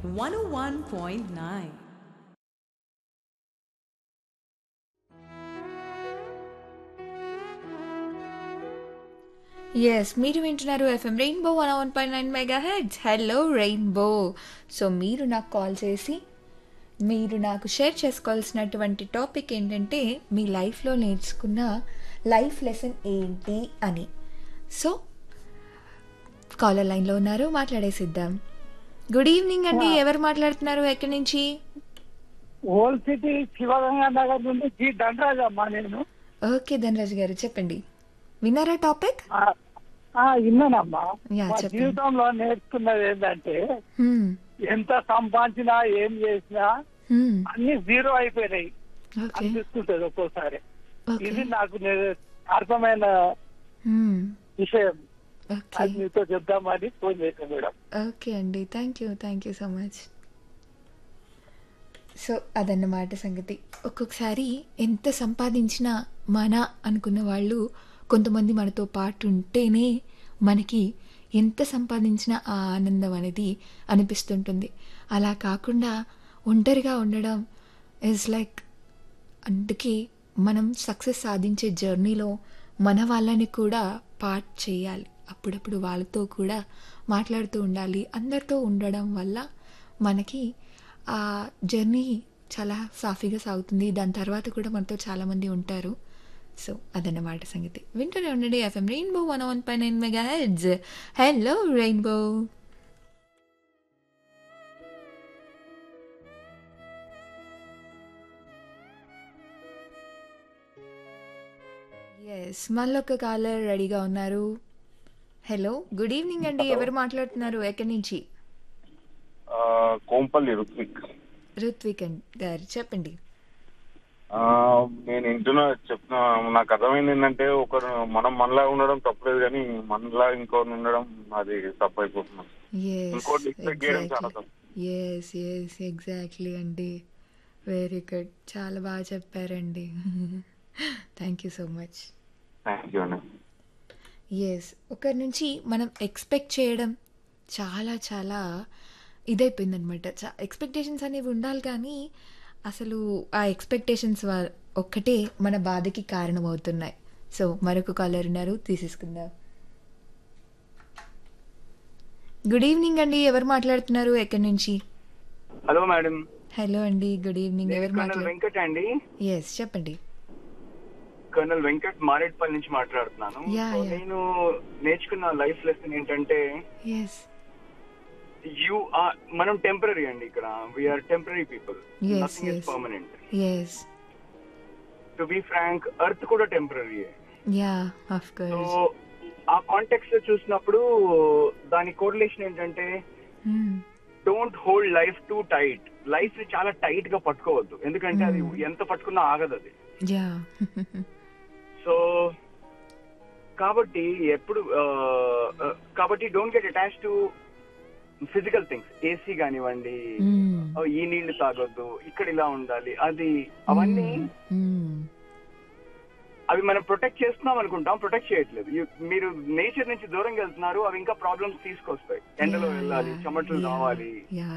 101.9. Yes మీరు వింటున్నారు FM rainbow one one point nine mega heads hello rainbow so మీరు నాకు కాల్ చేసి మీరు నాకు షేర్ చేసుకోవాల్సినటువంటి టాపిక్ ఏంటంటే మీ లైఫ్లో నేర్చుకున్న లైఫ్ లెసన్ ఏంటి అని సో కాలర్ లైన్లో ఉన్నారు మాట్లాడేసిద్దాం గుడ్ ఈవినింగ్ అండి ఎవరు మాట్లాడుతున్నారు ఎక్కడి నుంచి ఓల్డ్ సిటీ శివగంగా నగర్ నుండి జి దండరాజ్ అమ్మా నేను ఓకే ధనరాజ్ గారు చెప్పండి విన్నారా టాపిక్ ఆ, ఆ, విన్నానమ్మా యా, మా చెప్పండి. జీవితంలో నేర్చుకున్నది ఏంటంటే హ్మ్, ఎంత సంపాదించినా ఏం చేసినా హ్మ్, అన్ని జీరో అయిపోయినాయి ఓకే అనిపిస్తుంటది ఒక్కోసారి ఓకే ఇది నాకు నే- అర్థమైన హ్మ్, విషయం ఓకే అది మీతో చెప్దామని ఫోన్ చేశాను మేడం ఓకే అండి thank you thank you so much so అదన్నమాట సంగతి ఒక్కొక్కసారి ఎంత సంపాదించినా మన అనుకున్న వాళ్ళు కొంతమంది మనతో పాటు ఉంటేనే మనకి ఎంత సంపాదించినా ఆ ఆనందం అనేది అనిపిస్తుంటుంది అలా కాకుండా ఒంటరిగా ఉండడం ఇస్ లైక్ అందుకే మనం సక్సెస్ సాధించే జర్నీలో మన వాళ్ళని కూడా పార్ట్ చేయాలి అప్పుడప్పుడు వాళ్ళతో కూడా మాట్లాడుతూ ఉండాలి అందరితో ఉండడం వల్ల మనకి ఆ జర్నీ చాలా సాఫీగా సాగుతుంది దాని తర్వాత కూడా మనతో చాలామంది ఉంటారు సో అదన్నమాట సంగతి వింటూనే ఉండండి ఎఫ్ఎం రెయిన్బో వన్ వన్ పై nine mega heads hello rainbow yes మళ్ళొక్క కాలర్ రెడీగా ఉన్నారు హలో గుడ్ ఈవినింగ్ అండి ఎవరు మాట్లాడుతున్నారు ఎక్కడి నుంచి ఆ, కోంపల్లి రుత్విక్ రుత్విక్ అండ్ గారు చెప్పండి ఆ, నేను వింటున్నా చెప్తున్నా నాకు అర్థమైంది ఏంటంటే ఒకరు మనం మనలా ఉండడం తప్పలేదు కానీ మనలా ఇంకోరిని ఉండడం అది తప్పు అయిపోతున్నాం ఎస్ ఇంకోటి expect చేయడం చాలా తప్పు. ఎస్ ఎస్ ఎగ్జాక్ట్లీ అండి వెరీ గుడ్ చాలా బాగా చెప్పారండి thank you so much thank you అండి ఎస్ ఒకరి నుంచి మనం ఎక్స్పెక్ట్ చేయడం చాలా చాలా ఇదైపోయిందనమాట చా ఎక్స్పెక్టేషన్స్ అనేవి ఉండాలి కానీ అసలు ఆ ఎక్స్పెక్టేషన్స్ ఒక్కటే మన బాధకి కారణమవుతున్నాయి సో మరొక కాలర్ ఉన్నారు తీసేసుకుందాం గుడ్ ఈవినింగ్ అండి ఎవరు మాట్లాడుతున్నారు ఎక్కడి నుంచి హలో మేడం హలో అండి గుడ్ ఈవినింగ్ నేను ఎవరు కర్నల్ మాట్లాడు వెంకట్ అండి ఎస్ చెప్పండి కర్నల్ వెంకట్ మారేడ్పల్లి నుంచి మాట్లాడుతున్నాను యా, సో యా. నేను నేర్చుకున్న లైఫ్ లెసన్ ఏంటంటే ఎస్ యు ఆర్ మనం టెంపరీ అండి ఇక్కడ we are temporary people Yes, nothing is yes. Permanent yes to be frank earth కూడా temporary ya of so course ఆ కాంటెక్స్ట్ లో చూసినప్పుడు దాని కోరిలేషన్ ఏంటంటే don't hold life too tight life ని చాలా టైట్ గా పట్టుకోవద్దు ఎందుకంటే అది Hmm. ఎంత పట్టుకున్నా ఆగదు అది యా సో కాబట్టి ఎప్పుడు ఆ, ఆ, కాబట్టి don't get attach to physical things AC కానివ్వండి ఓ, ఈ నీళ్లు తాగొద్దు ఇక్కడ ఇలా ఉండాలి అది అవన్నీ అవి మనం ప్రొటెక్ట్ చేస్తున్నాం అనుకుంటాం ప్రొటెక్ట్ చేయట్లేదు You- మీరు నేచర్ నుంచి దూరంగా వెళ్తున్నారు అవి ఇంకా ప్రాబ్లమ్స్ తీసుకొస్తాయి ఎండలో వెళ్ళాలి చెమటలు రావాలి యా